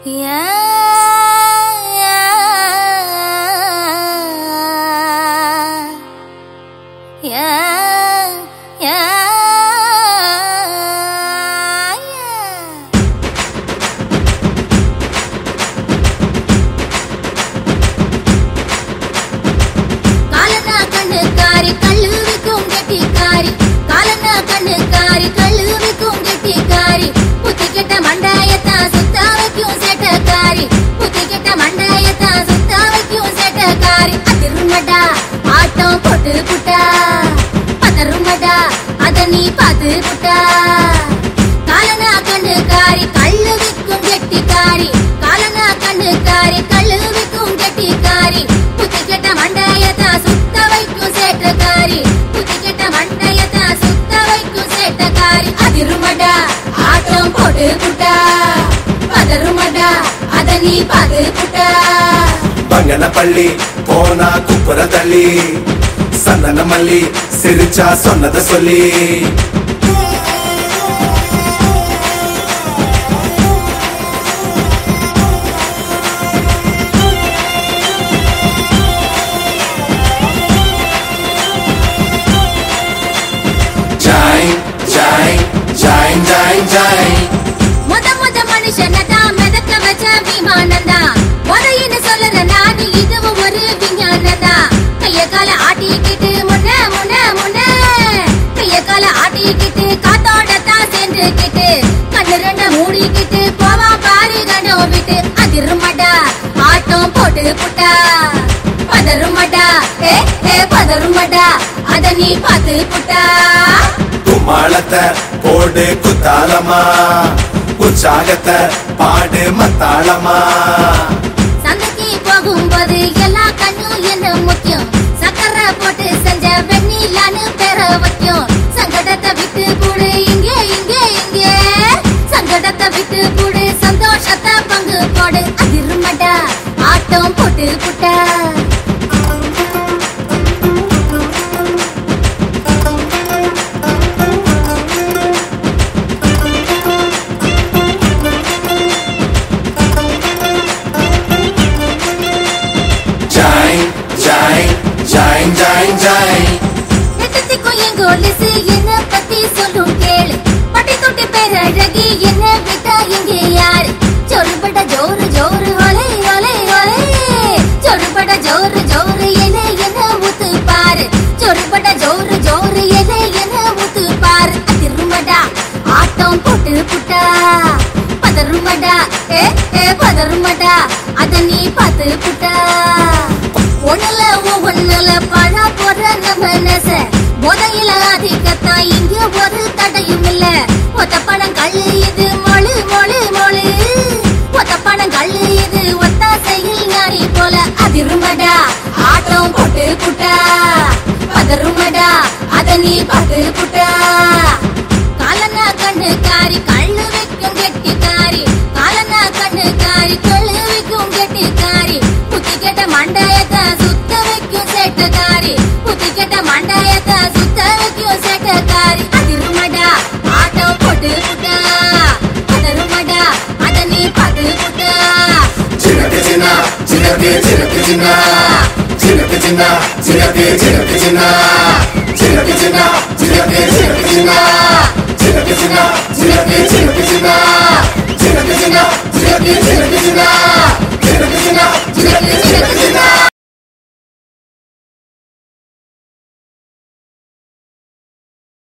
காலனா கண்ணுக்காரி கல்லூரிக்கும் கெட்டிக்காரி காலனா கண்ணுக்காரி கல்லூரிக்கும் கெட்டிக்காரி புத்தி கெட்ட மண்டாயத்தான் சுத்த வைக்கும் சேட்டக்காரி புத்தி கெட்ட மண்டாயத்தான் சுத்த வைக்கும் சேட்டக்காரி அதிருமடா ஆட்டம் போட்டு புட்டா பதருமடா அத நீ பாத்து புட்டா காலனா கண்ணுக்காரி கல்லூரிக்கும் கெட்டிக்காரி காலனா கண்ணுக்காரி கல்லூரிக்கும் கெட்டிக்காரி புத்தி கெட்ட மண்டாயத்தான் சுத்த வைக்கும் சேட்டக்காரி புத்தி கெட்ட மண்டாயத்தான் சுத்த வைக்கும் சேட்டக்காரி அதிருமடா ஆட்டம் போட்டு புட்டா பதருமடா அத நீ பாத்து புட்டா பங்கன பள்ளி போனா குப்புற தள்ளி சந்தன மல்லி சிரிச்சா சொன்னத சொல்லி joy joy joy joy joy முத முத மனுஷனதான் மிதக்க வச்ச விமானந்தா முறையின்னு சொல்லுற நாடு இதுவும் ஒரு விஞ்ஞானதா கைய கால ஆட்டிக்கிட்டு முன்ன முன்ன முன்ன கைய கால ஆட்டிக்கிட்டு காத்தோட தான் சேர்ந்துக்கிட்டு கண்ணு ரெண்ட மூடிக்கிட்டு போவா பாரு கண்டம் விட்டு அதிருமடா ஆட்டம் போட்டு புட்டா பதருமடா ஏ ஏ பதருமடா அத நீ பார்த்து புட்டா கும்மாளத்தை போடு குத்தாலமா உற்சாகத்தை பாடு மத்தாளமா சந்தைக்கு போகும்போது எல்லா கண்ணும் என்ன முக்கியம் சக்கரை போட்டு செஞ்ச வெண்ணிலான்னு பெற வைக்கும் சங்கடத்தை விட்டு கூடு இங்கே இங்கே இங்கே சங்கடத்தை விட்டு கூடு சந்தோஷத்தை பங்கு போடு அதிருமடா ஆட்டம் போட்டு புட்டா joy joy joy joy joy எட்டத்துக்கும் எங்க ஒலிசு என்ன பத்தி சொல்லும் கேளு பட்டி தொட்டி பேரழகி என்ன விட்டா இங்கே யாரு சொல்லுபட ஜோரு ஜோரு ஒலே ஒலே ஒலே சொல்லுபட ஜோரு ஜோரு என என்ன ஊத்து பாரு சொல்லுபட ஜோரு ஜோரு என என்ன ஊத்து பாரு அதிருமடா ஆட்டம் போட்டு புட்டா பதருமடா ஏ ஏ பதருமடா அத நீ பார்த்து புட்டா ஒண்ணுல ஒண்ணுல பழ போற நம்ம நெச போதையில அதிகத்தான் இங்க ஒரு தடையும் இல்ல ஒத்த பணம் கல்லு இது மொழு மொழு மொழு ஒத்த பணம் கல்லு இது ஒத்தாசையில் நாரி போல அதிருமடா ஆட்டம் போட்டு புட்டா பதருமடா அத நீ பார்த்து புட்டா காலனா கண்ணுக்காரி கள்ளு வைக்கும் கெட்டிக்காரி காலனா கண்ணுக்காரி கள்ளு வைக்கும் கெட்டிக்காரி புத்தி கெட்ட மண்டாயத்தை சுத்த வைக்கும் சேட்டக்காரி புத்தி கெட்ட மண்டாயத்தை சுத்த வைக்கும் சேட்டக்காரி அதிருமடா ஆட்டம் போட்டு புட்டா அதருமடா அத நீ பார்த்து புட்டா சின்னக்கு சின்ன சின்னக்கு சின்னக்கு சின்ன சின்னக்கு சின்ன சின்னக்கு சின்னக்கு சின்ன சின்னக்கு சின்ன சின்னக்கு சின்னக்கு சின்ன சின்னக்கு சின்ன சின்னக்கு சின்னக்கு சின்ன சின்னக்கு சின்ன சின்னக்கு சின்னக்கு சின்ன சின்னக்கு சின்ன சின்னக்கு சின்னக்கு சின்ன